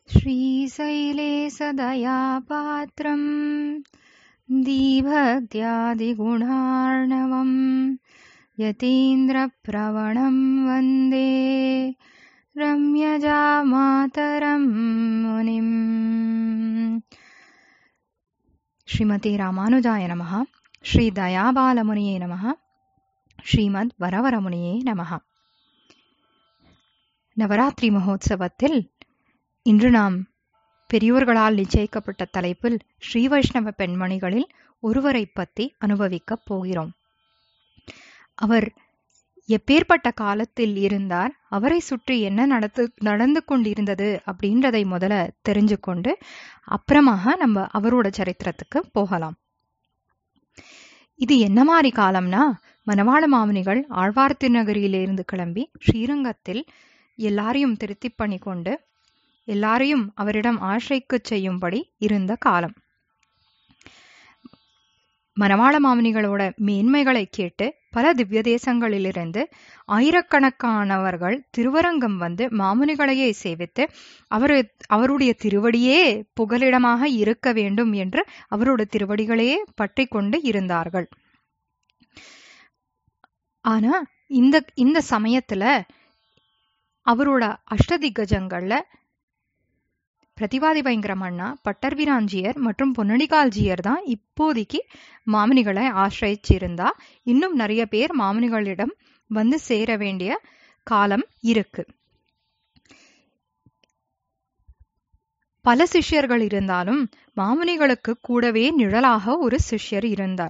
श्रीशैले सदया पात्रम् दीभक्त्यादिगुणार्णवम् यतीन्द्रप्रवणं वन्दे रम्यजामातरं मुनिम् श्रीमती रामानुजाय नमः श्रीदयाबालमुनिये नमः ஸ்ரீமத் வரவரமுனியே நமக நவராத்திரி மகோத்சவத்தில் இன்று நாம் பெரியோர்களால் நிச்சயிக்கப்பட்ட தலைப்பில் ஸ்ரீ வைஷ்ணவ பெண்மணிகளில் ஒருவரை பற்றி அனுபவிக்கப் போகிறோம் அவர் எப்பேற்பட்ட காலத்தில் இருந்தார் அவரை சுற்றி என்ன நடத்து நடந்து கொண்டிருந்தது அப்படின்றதை முதல்ல தெரிஞ்சுக்கொண்டு அப்புறமாக நம்ம அவரோட சரித்திரத்துக்கு போகலாம் இது என்ன மாதிரி காலம்னா மணவாள மாமுனிகள் ஆழ்வார் திருநகரியிலிருந்து கிளம்பி ஸ்ரீரங்கத்தில் எல்லாரையும் திருத்தி பண்ணி கொண்டு எல்லாரையும் அவரிடம் ஆசைக்கு செய்யும்படி இருந்த காலம் மணவாள மாமுனிகளோட மேன்மைகளை கேட்டு பல திவ்ய தேசங்களிலிருந்து ஆயிரக்கணக்கானவர்கள் திருவரங்கம் வந்து மாமுனிகளையே சேவித்து அவர் அவருடைய திருவடியே புகலிடமாக இருக்க வேண்டும் என்று அவரோட திருவடிகளையே பற்றி கொண்டு இருந்தார்கள் ஆனா இந்த இந்த சமயத்துல அவரோட அஷ்டதிகஜங்கள்ல பிரதிவாதி பயங்கரமண்ணா பட்டர்விராஞ்சியர் மற்றும் பொன்னடிகால்ஜியர் தான் இப்போதைக்கு மாமனிகளை ஆசிரிச்சிருந்தா இன்னும் நிறைய பேர் மாமனிகளிடம் வந்து சேர வேண்டிய காலம் இருக்கு பல சிஷ்யர்கள் இருந்தாலும் மாமுனிகளுக்கு கூடவே நிழலாக ஒரு சிஷ்யர் இருந்தார்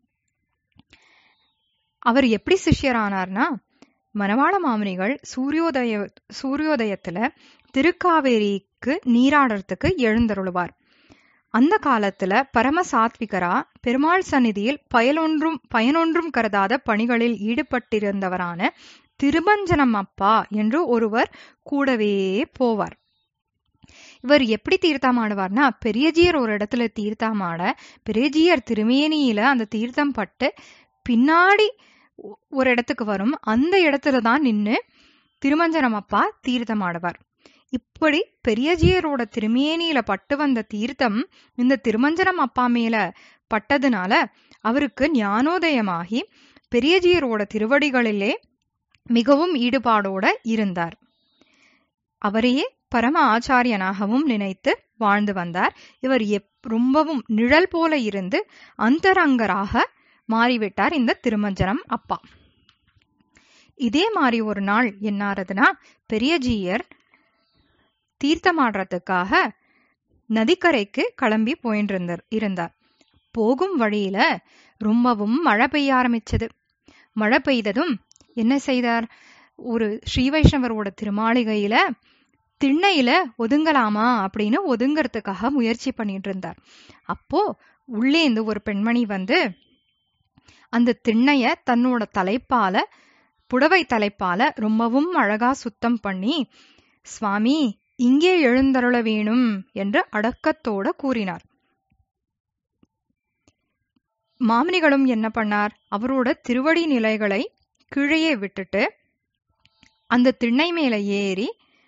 அவர் எப்படி சிஷ்யரானார்னா மணவாள மாமுனிகள் சூரியோதய சூரியோதயத்துல திருக்காவேரிக்கு நீராடுறதுக்கு எழுந்தருளுவார் அந்த காலத்துல பரம சாத்விகரா பெருமாள் சந்நிதியில் பயனொன்றும் பயனொன்றும் கருதாத பணிகளில் ஈடுபட்டிருந்தவரான திருமஞ்சனம் அப்பா என்று ஒருவர் கூடவே போவார் இவர் எப்படி தீர்த்தமாடுவார்னா பெரியஜியர் ஒரு இடத்துல தீர்த்தமாட பெரியஜியர் திருமேனியில அந்த தீர்த்தம் பட்டு பின்னாடி ஒரு இடத்துக்கு வரும் அந்த இடத்துல தான் நின்று திருமஞ்சனம் அப்பா தீர்த்தமாடுவார் இப்படி பெரியஜியரோட திருமேனியில பட்டு வந்த தீர்த்தம் இந்த திருமஞ்சனம் அப்பா மேல பட்டதுனால அவருக்கு ஞானோதயமாகி பெரியஜியரோட திருவடிகளிலே மிகவும் ஈடுபாடோட இருந்தார் அவரையே பரம ஆச்சாரியனாகவும் நினைத்து வாழ்ந்து வந்தார் இவர் எப் ரொம்பவும் நிழல் போல இருந்து அந்தரங்கராக மாறிவிட்டார் இந்த திருமஞ்சனம் அப்பா இதே மாதிரி ஒரு நாள் என்னாரதுன்னா பெரியஜியர் தீர்த்தமாடுறதுக்காக நதிக்கரைக்கு கிளம்பி போயிட்டு இருந்தார் இருந்தார் போகும் வழியில ரொம்பவும் மழை பெய்ய ஆரம்பிச்சது மழை பெய்ததும் என்ன செய்தார் ஒரு ஸ்ரீ வைஷ்ணவரோட திருமாளிகையில திண்ணையில ஒதுங்கலாமா அப்படின்னு ஒதுங்கறதுக்காக முயற்சி பண்ணிட்டு இருந்தார் அப்போ உள்ளேந்து ஒரு பெண்மணி வந்து அந்த திண்ணைய தன்னோட தலைப்பால புடவை தலைப்பால ரொம்பவும் அழகா சுத்தம் பண்ணி சுவாமி இங்கே எழுந்தருள வேணும் என்று அடக்கத்தோட கூறினார் மாமனிகளும் என்ன பண்ணார் அவரோட திருவடி நிலைகளை கீழே விட்டுட்டு அந்த திண்ணை மேல ஏறி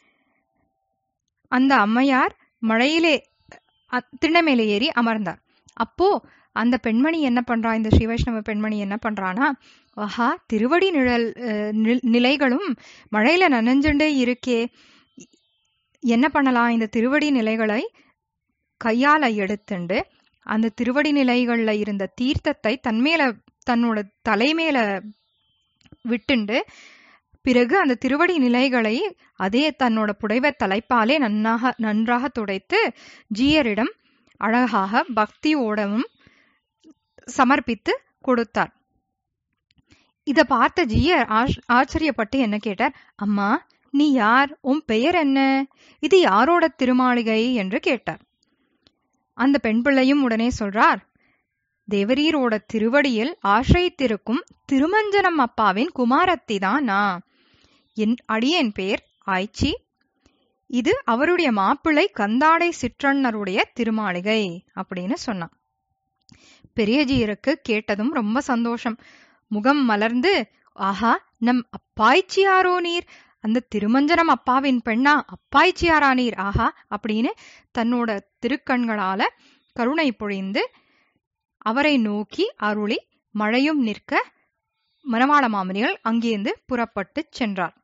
அந்த அம்மையார் மழையிலே திண்ணை மேல ஏறி அமர்ந்தார் அப்போ அந்த பெண்மணி என்ன பண்றா இந்த ஸ்ரீ வைஷ்ணவ பெண்மணி என்ன பண்றானா ஆஹா திருவடி நிழல் நிலைகளும் மழையில நனைஞ்சுண்டே இருக்கே என்ன பண்ணலாம் இந்த திருவடி நிலைகளை கையால எடுத்துண்டு அந்த திருவடி நிலைகள்ல இருந்த தீர்த்தத்தை தன்மேல தன்னோட தலைமேல விட்டுண்டு பிறகு அந்த திருவடி நிலைகளை அதே தன்னோட புடைவ தலைப்பாலே நன்னாக நன்றாக துடைத்து ஜீயரிடம் அழகாக பக்தியோடவும் சமர்ப்பித்து கொடுத்தார் இத பார்த்த ஜீயர் ஆச்சரியப்பட்டு என்ன கேட்டார் அம்மா நீ யார் உன் பெயர் என்ன இது யாரோட திருமாளிகை என்று கேட்டார் அந்த பெண் பிள்ளையும் உடனே சொல்றார் தேவரீரோட திருவடியில் ஆசிரியத்திருக்கும் திருமஞ்சனம் அப்பாவின் குமாரத்தி தான் நான் என் அடியேன் பேர் ஆய்ச்சி இது அவருடைய மாப்பிள்ளை கந்தாடை சிற்றண்ணருடைய திருமாளிகை அப்படின்னு சொன்னான் பெரியஜியருக்கு கேட்டதும் ரொம்ப சந்தோஷம் முகம் மலர்ந்து ஆஹா நம் அப்பாய்ச்சியாரோ நீர் அந்த திருமஞ்சனம் அப்பாவின் பெண்ணா அப்பாய்ச்சியாரானீர் ஆஹா அப்படின்னு தன்னோட திருக்கண்களால கருணை பொழிந்து அவரை நோக்கி அருளி மழையும் நிற்க மணவாள மாமனிகள் அங்கேருந்து புறப்பட்டு சென்றார்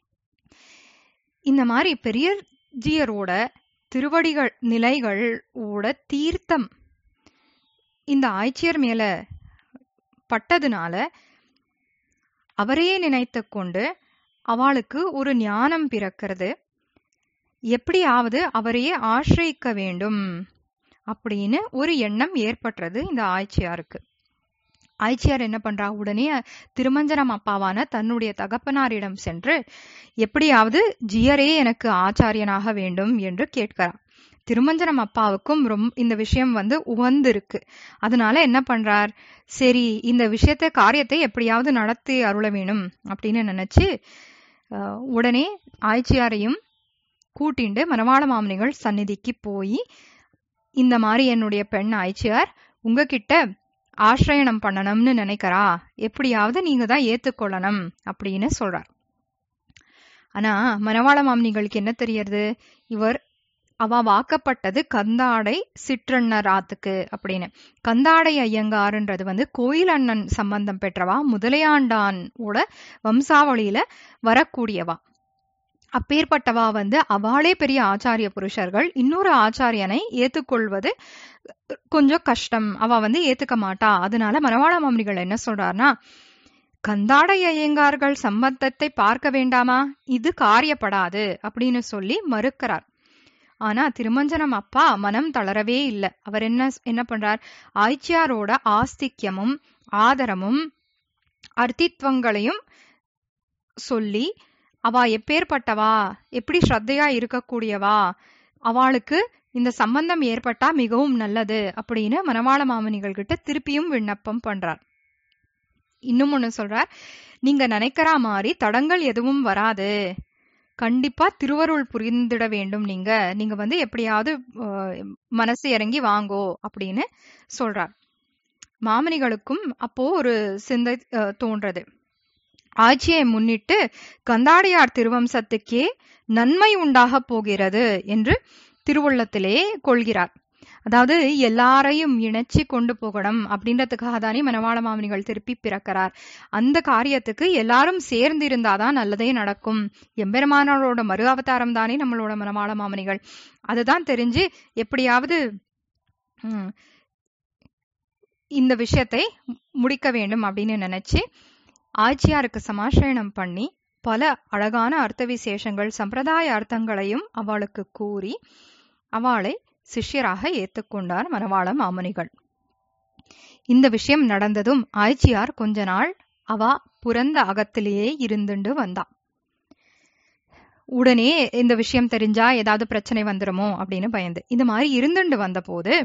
இந்த மாதிரி பெரியஜியரோட திருவடிகள் நிலைகளோட தீர்த்தம் இந்த ஆய்ச்சியர் மேல பட்டதுனால அவரையே நினைத்து கொண்டு அவளுக்கு ஒரு ஞானம் பிறக்கிறது எப்படியாவது அவரையே ஆசிரியிக்க வேண்டும் அப்படின்னு ஒரு எண்ணம் ஏற்பட்டது இந்த ஆய்ச்சியாருக்கு ஆய்ச்சியார் என்ன பண்றா உடனே திருமஞ்சனம் அப்பாவான தன்னுடைய தகப்பனாரிடம் சென்று எப்படியாவது ஜியரே எனக்கு ஆச்சாரியனாக வேண்டும் என்று கேட்கிறார் திருமஞ்சனம் அப்பாவுக்கும் ரொம்ப இந்த விஷயம் வந்து உவந்து இருக்கு அதனால என்ன பண்றார் சரி இந்த விஷயத்தை காரியத்தை எப்படியாவது நடத்தி அருள வேணும் அப்படின்னு நினைச்சு உடனே ஆய்ச்சியாரையும் கூட்டிண்டு மணவாள மாமனிகள் சந்நிதிக்கு போய் இந்த மாதிரி என்னுடைய பெண் ஆய்ச்சியார் உங்ககிட்ட ஆசிரயணம் பண்ணணும்னு நினைக்கிறா எப்படியாவது நீங்க தான் ஏத்துக்கொள்ளணும் அப்படின்னு சொல்றார் ஆனா மணவாள மாமனிகளுக்கு என்ன தெரியறது இவர் அவ வாக்கப்பட்டது கந்தாடை சிற்றண்ணராத்துக்கு அப்படின்னு கந்தாடை ஐயங்காருன்றது வந்து கோயில் அண்ணன் சம்பந்தம் பெற்றவா முதலையாண்டான் ஓட வம்சாவளியில வரக்கூடியவா அப்பேற்பட்டவா வந்து அவளே பெரிய ஆச்சாரிய புருஷர்கள் இன்னொரு ஆச்சாரியனை ஏத்துக்கொள்வது கொஞ்சம் கஷ்டம் அவ வந்து ஏத்துக்க மாட்டா அதனால மணவாள மாமனிகள் என்ன சொல்றாருன்னா கந்தாடை ஐயங்கார்கள் சம்பந்தத்தை பார்க்க வேண்டாமா இது காரியப்படாது அப்படின்னு சொல்லி மறுக்கிறார் ஆனா திருமஞ்சனம் அப்பா மனம் தளரவே இல்லை அவர் என்ன என்ன பண்றார் ஆய்ச்சியாரோட ஆஸ்திக்யமும் ஆதரமும் அர்த்தித்வங்களையும் சொல்லி அவ எப்பேற்பட்டவா எப்படி ஸ்ரத்தையா இருக்கக்கூடியவா அவளுக்கு இந்த சம்பந்தம் ஏற்பட்டா மிகவும் நல்லது அப்படின்னு மணவாள மாமனிகள் கிட்ட திருப்பியும் விண்ணப்பம் பண்றார் இன்னும் ஒண்ணு சொல்றார் நீங்க நினைக்கிற மாதிரி தடங்கள் எதுவும் வராது கண்டிப்பா திருவருள் புரிந்திட வேண்டும் நீங்க நீங்க வந்து எப்படியாவது மனசு இறங்கி வாங்கோ அப்படின்னு சொல்றார் மாமனிகளுக்கும் அப்போ ஒரு சிந்தை தோன்றது ஆட்சியை முன்னிட்டு கந்தாடியார் திருவம்சத்துக்கே நன்மை உண்டாக போகிறது என்று திருவுள்ளத்திலே கொள்கிறார் அதாவது எல்லாரையும் இணைச்சி கொண்டு போகணும் அப்படின்றதுக்காக தானே மனவாள மாமனிகள் திருப்பி பிறக்கிறார் அந்த காரியத்துக்கு எல்லாரும் சேர்ந்து இருந்தாதான் நல்லதே நடக்கும் எம்பெருமானோட மறு அவதாரம் தானே நம்மளோட மனவாள மாமனிகள் அதுதான் தெரிஞ்சு எப்படியாவது இந்த விஷயத்தை முடிக்க வேண்டும் அப்படின்னு நினைச்சு ஆட்சியாருக்கு சமாசயனம் பண்ணி பல அழகான அர்த்த விசேஷங்கள் சம்பிரதாய அர்த்தங்களையும் அவளுக்கு கூறி அவளை சிஷ்யராக ஏத்துக்கொண்டார் மணவாள மாமுனிகள் இந்த விஷயம் நடந்ததும் ஆய்ச்சியார் கொஞ்ச நாள் அவ புறந்த அகத்திலேயே இருந்துண்டு வந்தா உடனே இந்த விஷயம் தெரிஞ்சா ஏதாவது பிரச்சனை வந்துருமோ அப்படின்னு பயந்து இந்த மாதிரி இருந்துண்டு வந்தபோது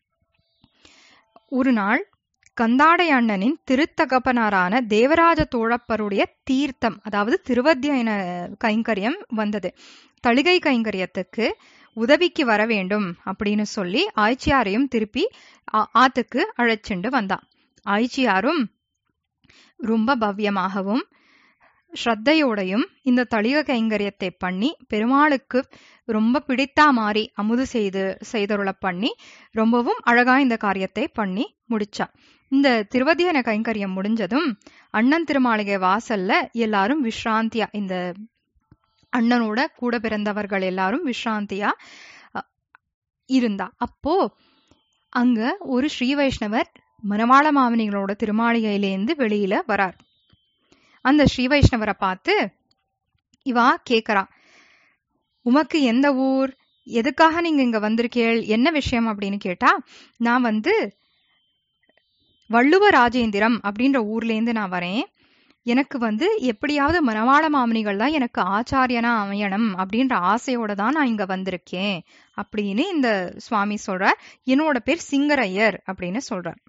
ஒரு நாள் கந்தாடை அண்ணனின் திருத்தகப்பனாரான தேவராஜ தோழப்பருடைய தீர்த்தம் அதாவது திருவத்தியன கைங்கரியம் வந்தது தளிகை கைங்கரியத்துக்கு உதவிக்கு வர வேண்டும் அப்படின்னு சொல்லி ஆய்ச்சியாரையும் திருப்பி ஆத்துக்கு அழைச்சிண்டு வந்தான் ஆய்ச்சியாரும் ரொம்ப பவ்யமாகவும் ஸ்ரத்தையோடையும் இந்த தளிக கைங்கரியத்தை பண்ணி பெருமாளுக்கு ரொம்ப பிடித்தா மாறி அமுது செய்து செய்தருள பண்ணி ரொம்பவும் அழகா இந்த காரியத்தை பண்ணி முடிச்சா இந்த திருவதியன கைங்கரியம் முடிஞ்சதும் அண்ணன் திருமாளிகை வாசல்ல எல்லாரும் விஸ்ராந்தியா இந்த அண்ணனோட கூட பிறந்தவர்கள் எல்லாரும் விஸ்ராந்தியா இருந்தா அப்போ அங்க ஒரு ஸ்ரீ வைஷ்ணவர் மணவாள மாமனிகளோட திருமாளிகையிலேருந்து வெளியில வரார் அந்த ஸ்ரீ வைஷ்ணவரை பார்த்து இவா கேக்குறா உமக்கு எந்த ஊர் எதுக்காக நீங்க இங்க வந்திருக்கேள் என்ன விஷயம் அப்படின்னு கேட்டா நான் வந்து வள்ளுவ ராஜேந்திரம் அப்படின்ற ஊர்ல இருந்து நான் வரேன் எனக்கு வந்து எப்படியாவது மணவாள மாமனிகள் தான் எனக்கு ஆச்சாரியனா அமையணும் அப்படின்ற ஆசையோட தான் நான் இங்க வந்திருக்கேன் அப்படின்னு இந்த சுவாமி சொல்றார் என்னோட பேர் சிங்கரையர் அப்படின்னு சொல்றார்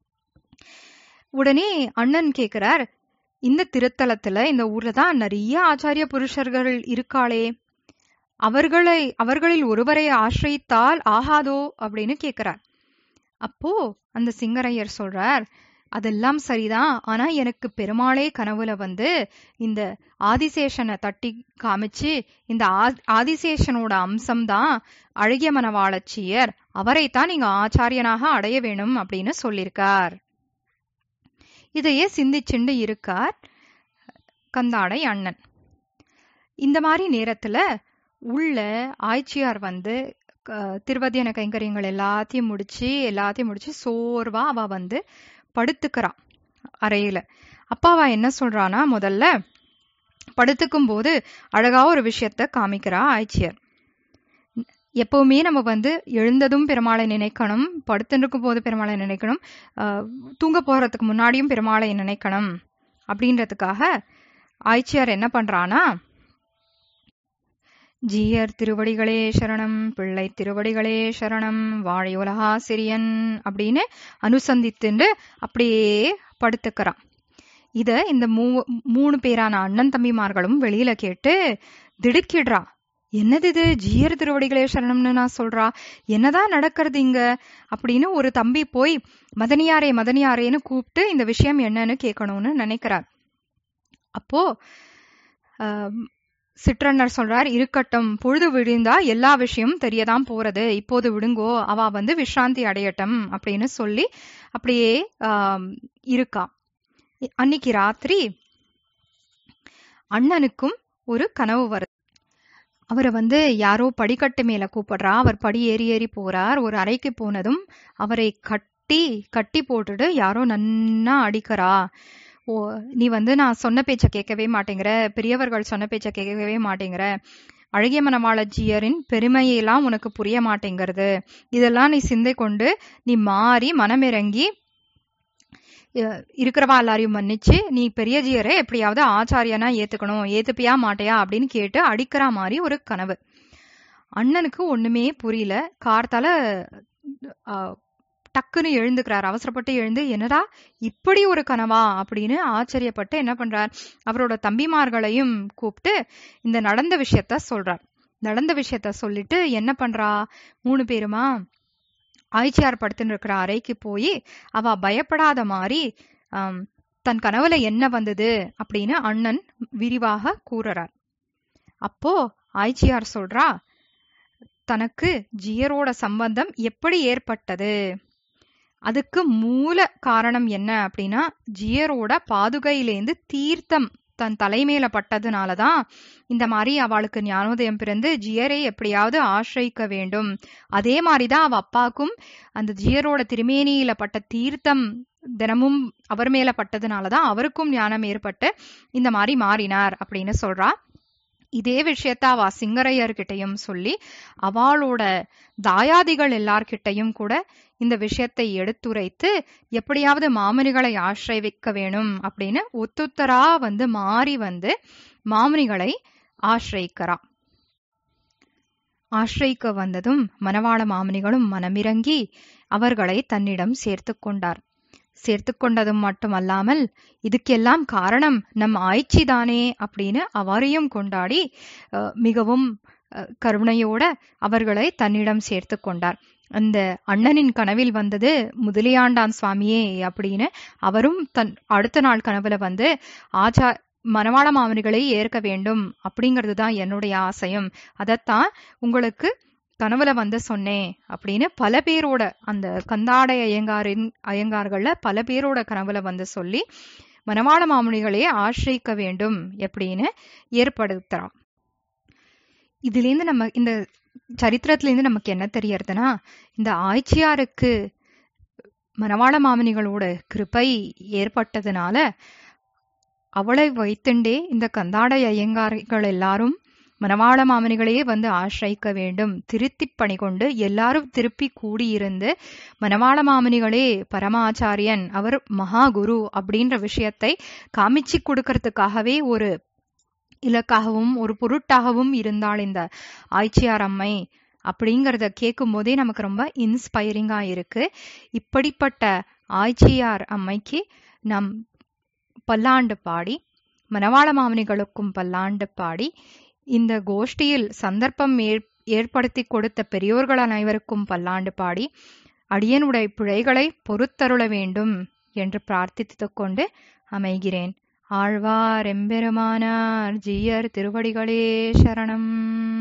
உடனே அண்ணன் கேக்குறார் இந்த திருத்தலத்துல இந்த ஊர்ல தான் நிறைய ஆச்சாரிய புருஷர்கள் இருக்காளே அவர்களை அவர்களில் ஒருவரை ஆசிரித்தால் ஆகாதோ அப்படின்னு கேக்குறார் அப்போ அந்த சிங்கரையர் சொல்றார் அதெல்லாம் சரிதான் ஆனா எனக்கு பெருமாளே கனவுல வந்து இந்த ஆதிசேஷனை தட்டி காமிச்சு இந்த ஆ- ஆதிசேஷனோட அம்சம்தான் அழகிய மனவாளச்சியர் அவரைத்தான் நீங்க ஆச்சாரியனாக அடைய வேணும் அப்படின்னு சொல்லியிருக்கார் இதையே சிந்திச்சுண்டு இருக்கார் கந்தாடை அண்ணன் இந்த மாதிரி நேரத்துல உள்ள ஆய்ச்சியார் வந்து க- திருவதியன கைங்கரியங்கள் எல்லாத்தையும் முடிச்சு எல்லாத்தையும் முடிச்சு சோர்வா அவ வந்து படுத்துக்கிறா அறையில அப்பா அவ என்ன சொல்றானா முதல்ல படுத்துக்கும் போது அழகா ஒரு விஷயத்த காமிக்கிறா ஆய்ச்சியர் எப்பவுமே நம்ம வந்து எழுந்ததும் பெருமாளை நினைக்கணும் படுத்துருக்கும் போது பெருமாளை நினைக்கணும் ஆஹ் தூங்க போறதுக்கு முன்னாடியும் பெருமாளை நினைக்கணும் அப்படின்றதுக்காக ஆய்ச்சியார் என்ன பண்றானா ஜீயர் திருவடிகளே சரணம் பிள்ளை திருவடிகளே சரணம் வாழை உலகாசிரியன் அப்படின்னு அனுசந்தித்துண்டு அப்படியே படுத்துக்கிறான் இத இந்த மூ மூணு பேரான அண்ணன் தம்பிமார்களும் வெளியில கேட்டு திடுக்கிடுறா என்னது இது ஜீயர் திருவடிகளே சரணம்னு நான் சொல்றா என்னதான் நடக்கிறது இங்க அப்படின்னு ஒரு தம்பி போய் மதனியாரே மதனியாரேன்னு கூப்பிட்டு இந்த விஷயம் என்னன்னு கேட்கணும்னு நினைக்கிறார் அப்போ ஆம், சிற்றன்னர் சொல்றார் இருக்கட்டும் பொழுது விழுந்தா எல்லா விஷயமும் தெரியதான் போறது இப்போது விடுங்கோ அவ வந்து விஷ்ராந்தி அடையட்டும் அப்படின்னு சொல்லி அப்படியே ஆம், இருக்கா அன்னைக்கு ராத்திரி அண்ணனுக்கும் ஒரு கனவு வருது அவரை வந்து யாரோ படிக்கட்டு மேல கூப்பிடுறா அவர் படி ஏறி ஏறி போறார் ஒரு அறைக்கு போனதும் அவரை கட்டி கட்டி போட்டுட்டு யாரோ நன்னா அடிக்கிறா ஓ நீ வந்து நான் சொன்ன பேச்ச கேட்கவே மாட்டேங்கிற பெரியவர்கள் சொன்ன பேச்ச கேட்கவே மாட்டேங்கிற அழகிய மனவாளஜியரின் பெருமையெல்லாம் உனக்கு புரிய மாட்டேங்கிறது இதெல்லாம் நீ சிந்தை கொண்டு நீ மாறி மனமிறங்கி அஹ், இருக்கிறவா எல்லாரையும் மன்னிச்சு நீ பெரிய ஜியரை எப்படியாவது ஆச்சாரியனா ஏத்துக்கணும் ஏத்துப்பியா மாட்டையா அப்படின்னு கேட்டு அடிக்கிற மாதிரி ஒரு கனவு அண்ணனுக்கு ஒண்ணுமே புரியல கார்த்தால அஹ், டக்குன்னு எழுந்துக்கிறார் அவசரப்பட்டு எழுந்து என்னடா இப்படி ஒரு கனவா அப்படின்னு ஆச்சரியப்பட்டு என்ன பண்றார் அவரோட தம்பிமார்களையும் கூப்பிட்டு இந்த நடந்த விஷயத்த சொல்றார் நடந்த விஷயத்த சொல்லிட்டு என்ன பண்றா மூணு பேருமா ஆய்ச்சியார் படுத்துன்னு இருக்கிற அறைக்கு போய் அவ பயப்படாத மாதிரி ஆம், தன் கனவுல என்ன வந்தது அப்படின்னு அண்ணன் விரிவாக கூறுறார் அப்போ ஆய்ச்சியார் சொல்றா தனக்கு ஜியரோட சம்பந்தம் எப்படி ஏற்பட்டது அதுக்கு மூல காரணம் என்ன அப்படின்னா ஜியரோட பாதுகையிலேந்து தீர்த்தம் தன் தலைமையில பட்டதுனாலதான் இந்த மாதிரி அவளுக்கு ஞானோதயம் பிறந்து ஜியரை எப்படியாவது ஆශ්‍රயிக்க வேண்டும் அதே மாதிரிதான் அவ அப்பாக்கும் அந்த ஜியரோட திருமேனியில பட்ட தீர்த்தம் தினமும் அவர் மேல பட்டதுனாலதான் அவருக்கும் ஞானம் ஏற்பட்டு இந்த மாதிரி மாறினார் அப்படின்னு சொல்றா இதே விஷயத்த அவ சிங்கரையர்கிட்டயும் சொல்லி அவளோட தாயாதிகள் எல்லார்கிட்டையும் கூட இந்த விஷயத்தை எடுத்துரைத்து எப்படியாவது மாமுனிகளை ஆශ්‍රயிக்க வேணும் அப்படின்னு ஒத்துத்தரா வந்து மாறி வந்து மாமுனிகளை ஆශ්‍රயிக்கிறா ஆශ්‍රயிக்க வந்ததும் மணவாள மாமுனிகளும் மனமிறங்கி அவர்களை தன்னிடம் சேர்த்து கொண்டார் சேர்த்து கொண்டதும் மட்டுமல்லாமல் இதுக்கெல்லாம் காரணம் நம் ஆய்ச்சிதானே அப்படின்னு அவரையும் கொண்டாடி அஹ், மிகவும் அஹ், கருணையோட அவர்களை தன்னிடம் சேர்த்து கொண்டார் அந்த அண்ணனின் கனவில் வந்தது முதலியாண்டான் சுவாமியே அப்படின்னு அவரும் தன் அடுத்த நாள் கனவுல வந்து ஆச்சா மணவாள மாமனிகளை ஏற்க வேண்டும் அப்படிங்கிறது தான் என்னுடைய ஆசையும் அதைத்தான் உங்களுக்கு கனவுல வந்து சொன்னேன் அப்படின்னு பல பேரோட அந்த கந்தாடை ஐயங்காரின் ஐயங்கார்கள்ல பல பேரோட கனவுல வந்து சொல்லி மணவாள மாமுனிகளே ஆශ්‍රயிக்க வேண்டும் எப்படின்னு ஏற்படுத்துறான் இதுலேருந்து நம்ம இந்த சரித்திரத்திலேருந்து நமக்கு என்ன தெரியறதுன்னா இந்த ஆய்ச்சியாருக்கு மணவாள மாமனிகளோட கிருபை ஏற்பட்டதுனால அவளை வைத்துண்டே இந்த கந்தாடை ஐயங்கார்கள் எல்லாரும் மணவாள மாமனிகளையே வந்து ஆශ්‍රயிக்க வேண்டும் திருத்தி பணி கொண்டு எல்லாரும் திருப்பி கூடியிருந்து மணவாள மாமனிகளே பரமாச்சாரியன் அவர் மகாகுரு அப்படின்ற விஷயத்தை காமிச்சு கொடுக்கறதுக்காகவே ஒரு இலக்காகவும் ஒரு பொருட்டாகவும் இருந்தாள் இந்த ஆய்ச்சியார் அம்மை அப்படிங்கிறத கேட்கும் போதே நமக்கு ரொம்ப இன்ஸ்பைரிங்கா இருக்கு இப்படிப்பட்ட ஆய்ச்சியார் அம்மைக்கு நம் பல்லாண்டு பாடி மணவாள மாமனிகளுக்கும் பல்லாண்டு பாடி இந்த கோஷ்டியில் சந்தர்ப்பம் ஏற்- ஏற்படுத்தி கொடுத்த பெரியோர்கள் அனைவருக்கும் பல்லாண்டு பாடி அடியனுடைய பிழைகளை பொறுத்தருள வேண்டும் என்று பிரார்த்தித்துக் கொண்டு அமைகிறேன் ஆழ்வார் எம்பெருமானார் ஜீயர் திருவடிகளே சரணம்